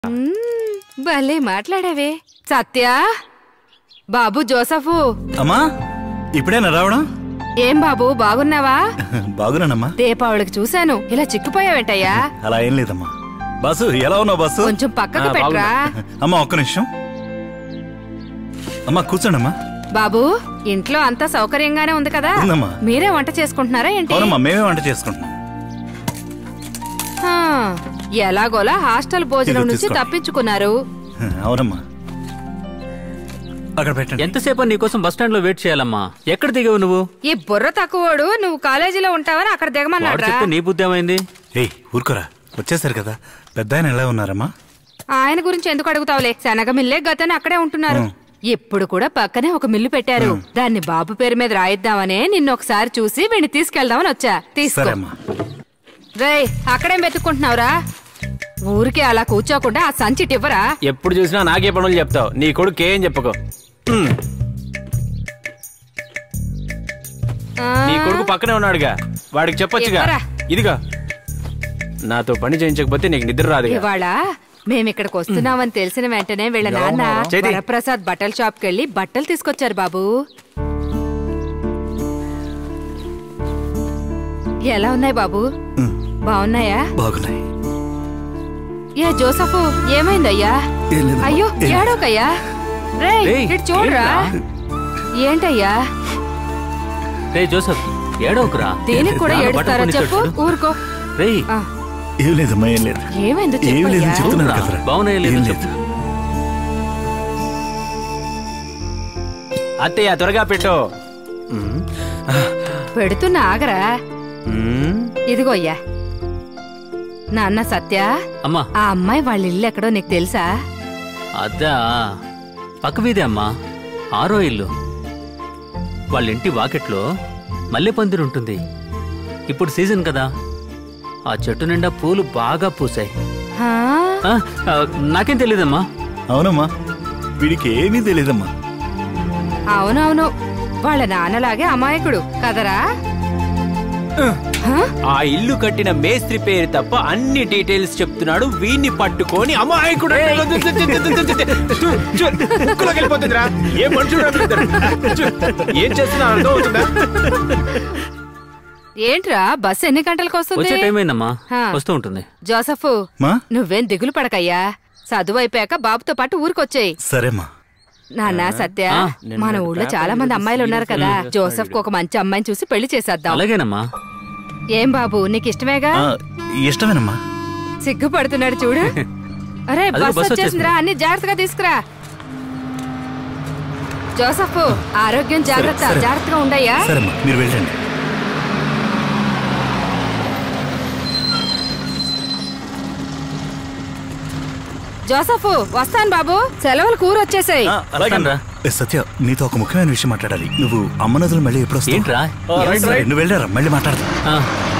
మ్మ్, భలే మాట్లాడావే సత్య బాబు జోసఫు అమ్మా ఇప్పుడేనా రావడం ఏం బాబు బాగున్నావా బాగున్నానమ్మా దీపావళికి చూశాను ఇలా చిక్కుపోయావేంటయ్యా అలా ఏం లేదమ్మా బాసు ఎలా ఉన్నావు బాసు కొంచెం పక్కకు ఆ, పెట్టరా అమ్మా ఒక్క నిమిషం అమ్మా కూర్చోండమ్మా బాబు ఇంట్లో అంతా సౌకర్యంగానే ఉంది కదా ఉందమ్మా. మీరే వంట చేసుకుంటున్నారా ఏంటి అవునమ్మా మేమే వంట చేసుకుంటున్నాం హా, ఎలాగోలా హాస్టల్ భోజనం ఇదిగో నుంచి తీసుకో. తప్పించుకున్నారు అవునమ్మా అక్కడ పెట్టండి ఎంతసేపు నీకోసం బస్ స్టాండ్ లో వెయిట్ చేయాలమ్మా ఎక్కడ దిగావు నువ్వు ఈ బుర్ర తక్కువోడు నువ్వు కాలేజీలో ఉంటావని అక్కడ వాడు దిగమన్నాడ్రా చెప్తే నీ బుద్ధి ఏమైంది ఏయ్ ఊరుకోరా వచ్చేసారు కదా పెద్ద ఆయన ఎలా ఉన్నారమ్మా ఆయన గురించి ఎందుకు అడుగుతావులే శనగమిల్లే గతని అక్కడే ఉంటున్నారు ఇప్పుడు కూడా పక్కనే ఒక మిల్లు పెట్టారు దాన్ని బాబు పేరు మీద రాయిద్దామనే నిన్న ఒకసారి చూసి వీడిని తీసుకెళ్దామని వచ్చా తీసుకో సరే అమ్మా రేయ్ అక్కడేం వెతుక్కుంటున్నావురా ఊరికే అలా కూర్చోకుండా ఆ సంచి ఇవ్వరా ఎప్పుడు చూసినా నాకే పనులు చెప్తావు నీ కొడుకు ఏం చెప్పుకో హ్మ్. నీ కొడుకు పక్కనే ఉన్నాడుగా వాడికి చెప్పొచ్చుగా ఎవరా? ఇదిగా నాతో పని చేయించకపోతే నీకు నిద్ర రాదుగా ఇవాళ మేమిక్కడికి వస్తున్నామని తెలిసిన వెంటనే వీళ్ళ నాన్న చేతి. వరప్రసాద్ బట్టల షాప్ కెళ్ళి బట్టలు తీసుకొచ్చారు బాబు ఎలా ఉన్నాయి బాబు ఉమ్, బాగున్నాయా బాగున్నాయి ఏ జోసఫు ఏమైందయ్యా ఏం లేదమ్మా. అయ్యో ఏం- ఏడోకయ్యా రేయ్ రేయ్, ఇటు చూడరా ఏంటయ్యా రే జోసఫ్ ఏడవకురా దేనికి కూడా నాన్న ఏడుస్తారా బట్టలు చెప్పు కొనిచ్చాడు చూడు. ఊరుకో రేయ్ ఆ, ఏం లేదమ్మా ఏం లేదు ఏమైందో ఏం లేదని చెప్పయ్యా చెప్తున్నాను అవునా? కదరా బాగున్నాయా లేదో ఏం చెప్పు. లేదు అత్తయ్య త్వరగా పెట్టు పెడుతున్నా ఆగరా హ్మ్. ఇదిగో అయ్యా నాన్న సత్య అమ్మా ఆ అమ్మాయి వాళ్ళ ఇల్లు ఎక్కడో నీకు తెలుసా అద్దా పక్క వీధే అమ్మా ఆరో ఇల్లు వాళ్ళ ఇంటి వాకిట్లో మల్లె పందిరి ఉంటుంది ఇప్పుడు సీజన్ కదా ఆ చెట్టు నిండా పూలు బాగా పూసాయి హా? ఆ, ఆ, నాకేం తెలియదమ్మా అవునమ్మా వీడికి ఏమీ తెలియదమ్మా అవునవును వాళ్ళ నాన్నలాగే అమాయకుడు కదరా హా? ఆ ఇల్లు కట్టిన మేస్త్రి పేరు తప్ప అన్ని డీటెయిల్స్ చెప్తున్నాడు వీన్ని పట్టుకొని అమాయకుడు వెళ్ళిపోతుందిరా ఏ మనుషుడు అడుగుతాడు? చూ, ఏం చేస్తున్నా అర్థం అవుతుందా ఏంట్రా బస్సు ఎన్ని గంటలకు వచ్చే వస్తుంది టైం అయిందమ్మా హా. వస్తూ ఉంటుంది జోసఫ్ మా నువ్వేం దిగులు పడకయ్యా చదువు అయిపోయాక బాబుతో పాటు ఊరికొచ్చేయి సరేమ్మా నాన్న సత్య ఆ, మన ఊళ్ళో చాలా మంది అమ్మాయిలు ఉన్నారు కదా జోసఫ్ కు ఒక మంచి అమ్మాయిని చూసి పెళ్లి చేసేద్దాం అలాగేనమ్మా ఏం బాబు నీకు ఇష్టమేగా ఆ, ఇష్టమేనమ్మా సిగ్గుపడుతున్నాడు చూడు అరే అదిగో బస్ బస్సు వచ్చేసిందిరా అన్ని జాగ్రత్తగా తీసుకురా జోసఫ్ ఆరోగ్యం జాగ్రత్త సరే. జాగ్రత్తగా ఉండయ్యా సరేమ్మా మీరు వెళ్ళండి జోసఫ్ వస్తాను బాబు సెలవులు కూర వచ్చేసాయి ఆ, అలాగే వస్తానురా. ఏ, సత్య నీతో ఒక ముఖ్యమైన విషయం మాట్లాడాలి నువ్వు అమ్మ నదులు మళ్ళీ ఎప్పుడు వస్తావు? ఏంట్రా సరే, నువ్వు వెళ్ళారా మళ్ళీ మాట్లాడదాం ఆ,